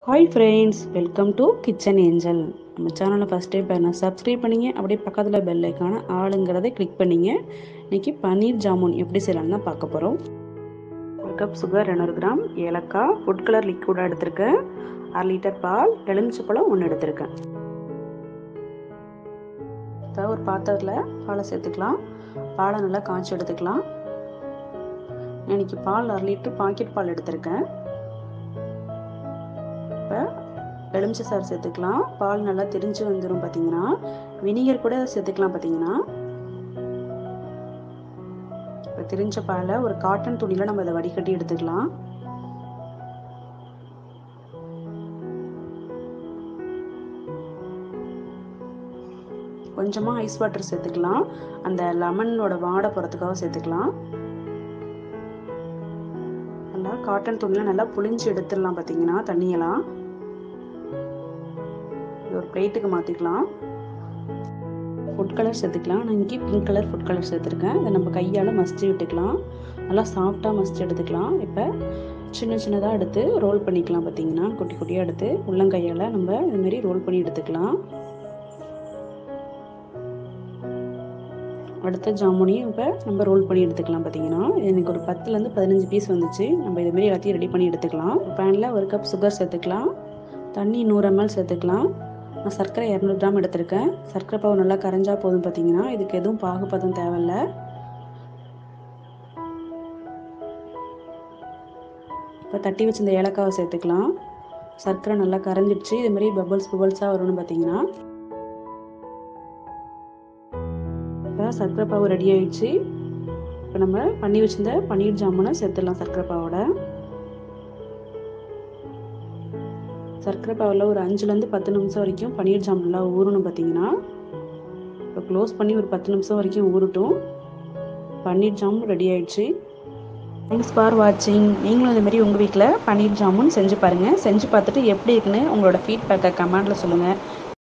hi friends welcome to kitchen angel நம்ம சேனலை first time பண்ண சப்ஸ்கிரைப் பண்ணிங்க அப்படியே பக்கத்தில் பெல் ஐக்கான ஆளுங்கிறத கிளிக் பண்ணிங்க இன்றைக்கி பன்னீர் ஜாமுன் எப்படி செய்யலாம்னு தான் பார்க்க போகிறோம் ஒரு கப் சுகர் இரநூறு கிராம் ஏலக்காய் ஃபுட் கலர் லிக்விடாக எடுத்திருக்கேன் அரை லிட்டர் பால் எலுமிச்சப்பழம் ஒன்று எடுத்திருக்கேன் இப்போ ஒரு பாத்திரத்தில் பாலை சேர்த்துக்கலாம் பாலை நல்லா காய்ச்சி எடுத்துக்கலாம் இன்னைக்கு பால் அரை லிட்டர் பாக்கெட் பால் எடுத்திருக்கேன் இப்போ எலுமிச்சை சாறு சேர்த்துக்கலாம் பால் நல்லா திரிஞ்சு வந்துடும் பார்த்தீங்கன்னா வினிகர் கூட சேர்த்துக்கலாம் பார்த்தீங்கன்னா இப்போ திரிஞ்ச பாலை ஒரு காட்டன் துணியில் நம்ம அதை வடிகட்டி எடுத்துக்கலாம் கொஞ்சமாக ஐஸ் வாட்டர் சேர்த்துக்கலாம் அந்த லெமனோட வாடை போகிறதுக்காக சேர்த்துக்கலாம் நல்லா காட்டன் துணியில் நல்லா புளிஞ்சு எடுத்துடலாம் பார்த்தீங்கன்னா தண்ணியெல்லாம் இது ஒரு பிளேட்டுக்கு மாற்றிக்கலாம் ஃபுட் கலர் சேர்த்துக்கலாம் நான் இங்கே பிங்க் கலர் ஃபுட் கலர் சேர்த்துருக்கேன் இதை நம்ம கையால் மசிச்சு விட்டுக்கலாம் நல்லா சாஃப்டாக மசிச்சு எடுத்துக்கலாம் இப்போ சின்ன சின்னதாக எடுத்து ரோல் பண்ணிக்கலாம் பார்த்தீங்கன்னா குட்டி குட்டியாக எடுத்து உள்ளங்கையால் நம்ம இதுமாரி ரோல் பண்ணி எடுத்துக்கலாம் அடுத்த ஜாமுனையும் இப்போ நம்ம ரோல் பண்ணி எடுத்துக்கலாம் பார்த்தீங்கன்னா எனக்கு ஒரு பத்துலேருந்து பதினஞ்சு பீஸ் வந்துச்சு நம்ம இதுமாரி எல்லாத்தையும் ரெடி பண்ணி எடுத்துக்கலாம் பேனில் ஒரு கப் சுகர் சேர்த்துக்கலாம் தண்ணி நூறு எம்எல் சேர்த்துக்கலாம் நான் சர்க்கரை இரநூறு கிராம் எடுத்திருக்கேன் சர்க்கரை பாவு நல்லா கரைஞ்சா போதும் பார்த்தீங்கன்னா இதுக்கு எதுவும் பாகுபதம் தேவையில்ல இப்போ தட்டி வச்சு இந்த ஏலக்காவை சேர்த்துக்கலாம் சர்க்கரை நல்லா கரைஞ்சிடுச்சு இதுமாரி பபுள்ஸ் பபுள்ஸாக வரும்னு பார்த்தீங்கன்னா இப்போ சர்க்கரை பாவு ரெடி ஆயிடுச்சு இப்போ நம்ம பண்ணி வச்சிருந்த பன்னீர் ஜாமுனை சேர்த்துடலாம் சர்க்கரை பாவோட சர்க்கரை பாவில் ஒரு அஞ்சுலேருந்து பத்து நிமிஷம் வரைக்கும் பன்னீர் ஜாமுன்லாம் ஊறணும் பார்த்தீங்கன்னா இப்போ க்ளோஸ் பண்ணி ஒரு பத்து நிமிஷம் வரைக்கும் ஊறட்டும் பன்னீர் ஜாமுன் ரெடி ஆயிடுச்சு தேங்க்ஸ் ஃபார் வாட்சிங் நீங்களும் இந்த மாதிரி உங்கள் வீட்டில் பன்னீர் ஜாமுன் செஞ்சு பாருங்கள் செஞ்சு பார்த்துட்டு எப்படி இருக்குன்னு உங்களோட ஃபீட்பேக்கை கமெண்டில் சொல்லுங்கள்